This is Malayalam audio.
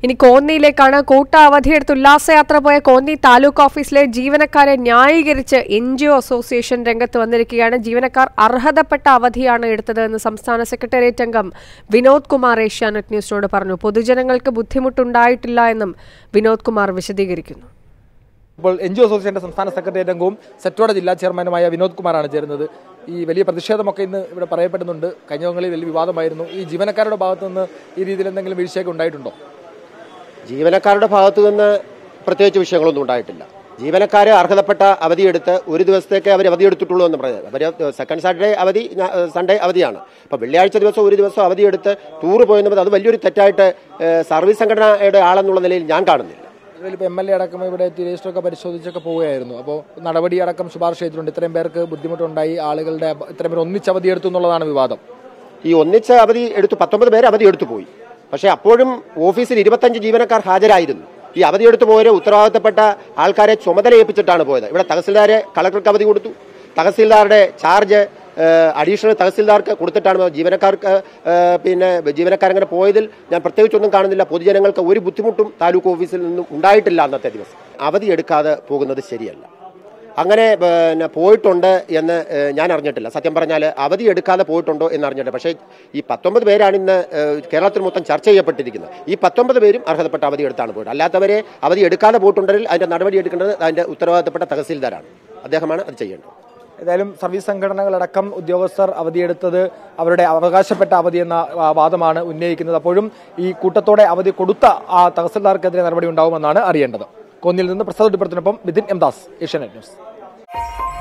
ഇനി കോന്നിയിലേക്കാണ് കൂട്ട അവധിയെടുത്ത് ഉല്ലാസയാത്ര പോയ കോന്നി താലൂക്ക് ഓഫീസിലെ ജീവനക്കാരെ ന്യായീകരിച്ച് എൻ ജി ഒ അസോസിയേഷൻ രംഗത്ത് വന്നിരിക്കുകയാണ് ജീവനക്കാർ അർഹതപ്പെട്ട അവധിയാണ് എടുത്തത് എന്ന് സംസ്ഥാന സെക്രട്ടേറിയറ്റ് അംഗം വിനോദ് കുമാർ ഏഷ്യാനെറ്റ് ന്യൂസിനോട് പറഞ്ഞു പൊതുജനങ്ങൾക്ക് ബുദ്ധിമുട്ടുണ്ടായിട്ടില്ല എന്നും വിനോദ് കുമാർ വിശദീകരിക്കുന്നു ഇപ്പോൾ എൻ ജി ഒ അസോസിയേഷന്റെ സംസ്ഥാന സെക്രട്ടേറിയറ്റ് അംഗവും സെറ്റോട ജില്ലാ ചെയർമാനുമായ വിനോദ് കുമാറാണ് ചേരുന്നത് ഈ വലിയ പ്രതിഷേധമൊക്കെ ഇന്ന് ഇവിടെ പറയപ്പെടുന്നുണ്ട് കഴിഞ്ഞ ദിവസങ്ങളിൽ വലിയ വിവാദമായിരുന്നു ഈ ജീവനക്കാരുടെ ഭാഗത്തു നിന്ന് ഈ രീതിയിൽ എന്തെങ്കിലും വീഴ്ചയൊക്കെ ഉണ്ടായിട്ടുണ്ടോ ജീവനക്കാരുടെ ഭാഗത്തു നിന്ന് പ്രത്യേകിച്ച് വിഷയങ്ങളൊന്നും ഉണ്ടായിട്ടില്ല ജീവനക്കാർ അർഹതപ്പെട്ട അവധിയെടുത്ത് ഒരു ദിവസത്തേക്ക് അവർ അവധിയെടുത്തിട്ടുള്ളൂ എന്ന് പറയുന്നത് അവർ സെക്കൻഡ് സാറ്റർഡേ അവധി ഞാ- സൺഡേ അവധിയാണ് അപ്പോൾ വെള്ളിയാഴ്ച ദിവസം ഒരു ദിവസം അവധിയെടുത്ത് ടൂറ് പോയെന്നത് അത് വലിയൊരു തെറ്റായിട്ട് ഏഹ്, സർവീസ് സംഘടനയുടെ ആളെന്നുള്ള നിലയിൽ ഞാൻ കാണുന്നില്ല ഇതിലിപ്പോൾ എം എൽ എ അടക്കം ഇവിടെ എത്തി രജിസ്റ്ററൊക്കെ പരിശോധിച്ചൊക്കെ പോവുകയായിരുന്നു അപ്പോൾ നടപടി അടക്കം ശുപാർശ ചെയ്തിട്ടുണ്ട് ഇത്രയും പേർക്ക് ബുദ്ധിമുട്ടുണ്ടായി ആളുകളുടെ ഇത്രയും പേർ ഒന്നിച്ച് അവധിയെടുത്തു എന്നുള്ളതാണ് വിവാദം ഈ ഒന്നിച്ച അവധി എടുത്തു പത്തൊമ്പത് പേര് അവധി എടുത്തു പോയി പക്ഷേ അപ്പോഴും ഓഫീസിൽ ഇരുപത്തഞ്ച് ജീവനക്കാർ ഹാജരായിരുന്നു ഈ അവധി എടുത്തു പോയവരെ ഉത്തരവാദിത്തപ്പെട്ട ആൾക്കാരെ ചുമതല ഏൽപ്പിച്ചിട്ടാണ് പോയത് ഇവിടെ തഹസിൽദാരെ കളക്ടർക്ക് അവധി കൊടുത്തു തഹസിൽദാരുടെ ചാർജ് അഡീഷണൽ തഹസിൽദാർക്ക് കൊടുത്തിട്ടാണ് പോയത്. ജീവനക്കാർക്ക് ഏഹ്, പിന്നെ ജീവനക്കാരങ്ങനെ പോയതിൽ ഞാൻ പ്രത്യേകിച്ചൊന്നും കാണുന്നില്ല പൊതുജനങ്ങൾക്ക് ഒരു ബുദ്ധിമുട്ടും താലൂക്ക് ഓഫീസിൽ നിന്നും ഉണ്ടായിട്ടില്ല അന്നത്തെ ദിവസം അവധി എടുക്കാതെ പോകുന്നത് ശരിയല്ല അങ്ങനെ പിന്നെ പോയിട്ടുണ്ട് എന്ന് ഏഹ്, ഞാൻ അറിഞ്ഞിട്ടില്ല സത്യം പറഞ്ഞാൽ അവധി എടുക്കാതെ പോയിട്ടുണ്ടോ എന്ന് അറിഞ്ഞിട്ടില്ല പക്ഷേ ഈ പത്തൊമ്പത് പേരാണ് ഇന്ന് ഏഹ്, കേരളത്തിൽ മൊത്തം ചർച്ച ചെയ്യപ്പെട്ടിരിക്കുന്നത് ഈ പത്തൊമ്പത് പേരും അർഹതപ്പെട്ട അവധി എടുത്താണ് പോയിട്ട് അല്ലാത്തവരെ അവധി എടുക്കാതെ പോയിട്ടുണ്ടെങ്കിൽ അതിന്റെ നടപടി എടുക്കേണ്ടത് അതിന്റെ ഉത്തരവാദിത്തപ്പെട്ട തഹസീൽദാരാണ് അദ്ദേഹമാണ് അത് ചെയ്യേണ്ടത് ഏതായാലും സർവീസ് സംഘടനകളടക്കം ഉദ്യോഗസ്ഥർ അവധിയെടുത്തത് അവരുടെ അവകാശപ്പെട്ട അവധി എന്ന ആ, വാദമാണ് ഉന്നയിക്കുന്നത് അപ്പോഴും ഈ കൂട്ടത്തോടെ അവധി കൊടുത്ത ആ തഹസിൽദാർക്കെതിരെ നടപടി ഉണ്ടാവുമെന്നാണ് അറിയേണ്ടത് കോന്നിയിൽ നിന്ന് പ്രസാദ് ഡിപ്പറത്തിനൊപ്പം Bithin M Das Asianet news